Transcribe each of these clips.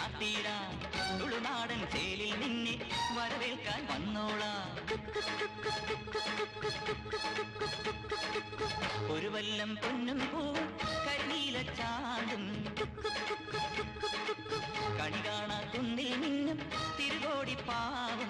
നാട്ടിയിടാം തുളുനാടൻ ചേലിൽ നിന്നെ വരവേൽക്കാൻ വന്നോളാം ഒരു വല്ലം പൊന്നും പൂവും കരിനീല ചാണ്ടും കണി കാണാ കുന്നിൽ നിന്നും തിരുകോടി പാവും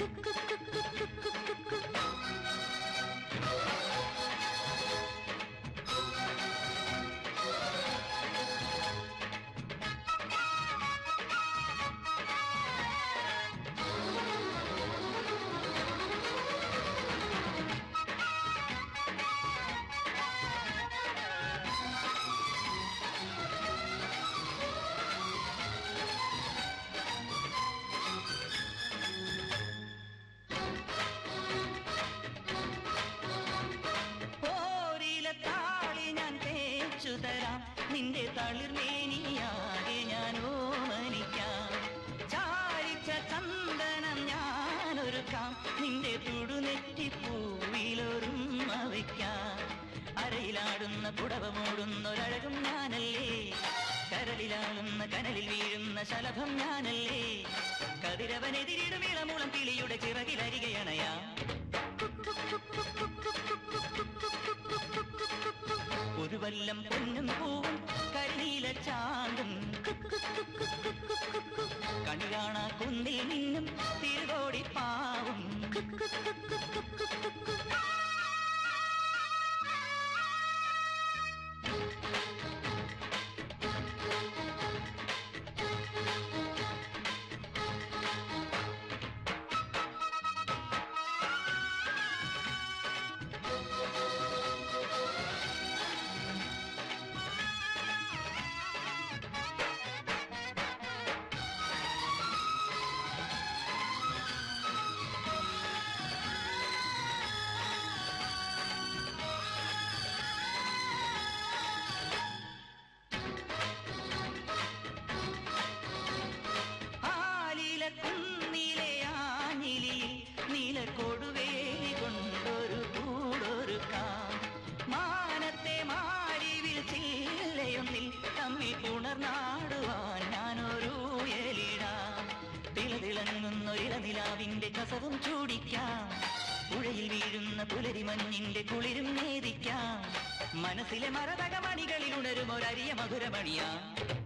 പോരിലെ താളി ഞാൻ തേച്ചു തരാം നിന്റെ തളിർമേനിയാകെ ഞാൻ ഓമനിക്കാം ചാരിച്ച ചന്ദനം ഞാൻ ഒരുക്കാം നിന്റെ തുടുനെറ്റി പൂവിലൊരുമ വയ്ക്കാം അരയിലാടുന്ന പുടവ മൂടുന്നൊരഴകും ഞാനല്ലേ കരളിലാളുന്ന കനലിൽ വീഴുന്ന ശലഭം ഞാനല്ലേ കതിരവനെതിരിടും ഇളമുളം കിളിയുടെ ചിറകിലരികയണയാ ഒരു വല്ലം പൊന്നും പൂവും കരിനീല ചാണ്ടും കണി കാണാ കുന്നിൽ നിന്നും തിരുകോടി പാവും ആലില കുന്നിലെ ആഞ്ഞിലിയിൽ നീല കൊടുവേലി കൊണ്ടൊരു കൂടൊരുക്കാം മാനത്തെ മാരിവിൽ ചില്ലയൊന്നിൽ തമ്മിൽ പുണർനാടുവാൻ ഞാനൊരു എലിടാം തിളതിളങ്ങുന്നൊരിളനിലാവിന്റെ കസവും ചൂടിക്കാം പുഴയിൽ വീഴുന്ന പുലരി മഞ്ഞിന്റെ കുളിരും നേദിക്കാം മനസ്സിലെ മരതകമണികളിൽ ഉണരും ഒരരിയ മധുരമണിയാ